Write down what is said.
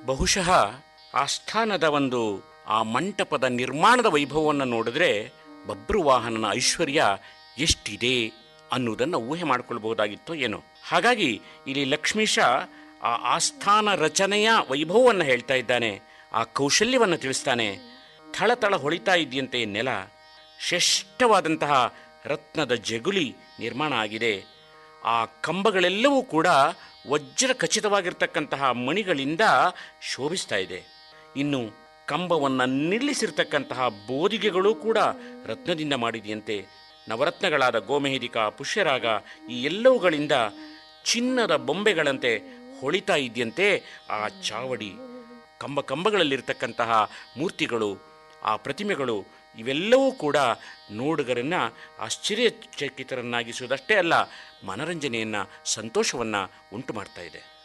ಬಹುಶಃ ಆಸ್ಥಾನದ ಒಂದು ಆ ಮಂಟಪದ ನಿರ್ಮಾಣದ ವೈಭವವನ್ನು ನೋಡಿದ್ರೆ ಬಬ್ರುವಾಹನನ ಐಶ್ವರ್ಯ ಎಷ್ಟಿದೆ ಅನ್ನುವುದನ್ನು ಊಹೆ ಮಾಡಿಕೊಳ್ಬಹುದಾಗಿತ್ತೋ ಏನೋ ಹಾಗಾಗಿ ಇಲ್ಲಿ ಲಕ್ಷ್ಮೀಶ ಆ ಆಸ್ಥಾನ ರಚನೆಯ ವೈಭವವನ್ನು ಹೇಳ್ತಾ ಇದ್ದಾನೆ ಆ ಕೌಶಲ್ಯವನ್ನು ತಿಳಿಸ್ತಾನೆ ಥಳಥಳ ಹೊಳಿತಾ ಇದೆಯಂತೆ ನೆಲ ಶ್ರೇಷ್ಠವಾದಂತಹ ರತ್ನದ ಜಗುಲಿ ನಿರ್ಮಾಣ ಆಗಿದೆ ಆ ಕಂಬಗಳೆಲ್ಲವೂ ಕೂಡ ವಜ್ರ ಖಚಿತವಾಗಿರ್ತಕ್ಕಂತಹ ಮಣಿಗಳಿಂದ ಶೋಭಿಸ್ತಾ ಇದೆ ಇನ್ನು ಕಂಬವನ್ನು ನಿಲ್ಲಿಸಿರ್ತಕ್ಕಂತಹ ಬೋದಿಗೆಗಳು ಕೂಡ ರತ್ನದಿಂದ ಮಾಡಿದೆಯಂತೆ ನವರತ್ನಗಳಾದ ಗೋಮೆಹಿದಿಕ ಪುಷ್ಯರಾಗ ಈ ಎಲ್ಲವುಗಳಿಂದ ಚಿನ್ನದ ಬೊಂಬೆಗಳಂತೆ ಹೊಳಿತಾ ಇದೆಯಂತೆ ಆ ಚಾವಡಿ ಕಂಬ ಕಂಬಗಳಲ್ಲಿರ್ತಕ್ಕಂತಹ ಮೂರ್ತಿಗಳು ಆ ಪ್ರತಿಮೆಗಳು ಇವೆಲ್ಲವೂ ಕೂಡ ನೋಡುಗರನ್ನು ಆಶ್ಚರ್ಯಚಕಿತರನ್ನಾಗಿಸುವುದಷ್ಟೇ ಅಲ್ಲ ಮನರಂಜನೆಯನ್ನು ಸಂತೋಷವನ್ನು ಉಂಟು ಮಾಡ್ತಾ ಇದೆ